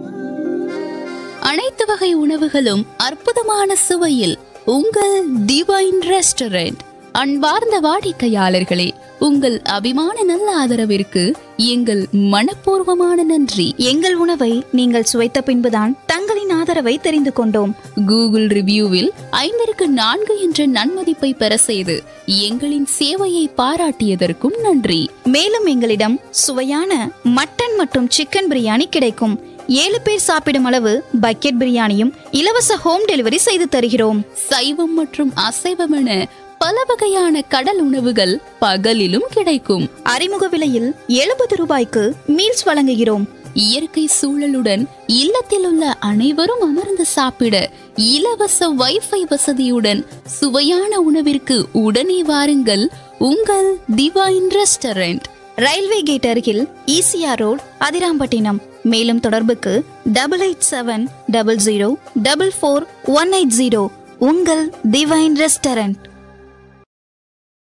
அனைத்து வகை உணவுகளும் அற்புதமான சுவையில் உங்கள் டிவைன் ரெஸ்டாரண்ட் அன்பார்ந்த வாடிக்கையாளர்களே உங்கள் அபிமான நல்ல ஆதரவிற்கு எங்கள் மனப்பூர்வமான நன்றி எங்கள் உணவை நீங்கள் சுவைத்த பின்புதான் தங்களின் ஆதரவை தெரிந்து கொண்டோம் கூகுள் ரிவ்யூவில் ஐந்திற்கு நான்கு என்ற நன்மதிப்பை பெற செய்து எங்களின் சேவையை பாராட்டியதற்கும் நன்றி மேலும் எங்களிடம் சுவையான மட்டன் மற்றும் சிக்கன் பிரியாணி கிடைக்கும் ஏழு பேர் சாப்பிடும் அளவு பக்கெட் பிரியாணியும் இலவச ஹோம் டெலிவரி செய்து தருகிறோம் சைவம் மற்றும் அசைவம் என பல வகையான கடல் உணவுகள் பகலிலும் கிடைக்கும் அறிமுக விலையில் எழுபது ரூபாய்க்கு மீல்ஸ் வழங்குகிறோம் இயற்கை சூழலுடன் இல்லத்தில் உள்ள அனைவரும் அமர்ந்து சாப்பிட இலவச வைஃபை வசதியுடன் சுவையான உணவிற்கு உடனே வாருங்கள் உங்கள் டிவைன் ரெஸ்டாரண்ட் ரயில்வே கேட் அருகில் ஈசிஆர் ரோட் அதிராம்பட்டினம் மேலும் தொடர்புக்கு double eight seven double zero double four one eight zero உங்கள் டிவைன் ரெஸ்டாரண்ட்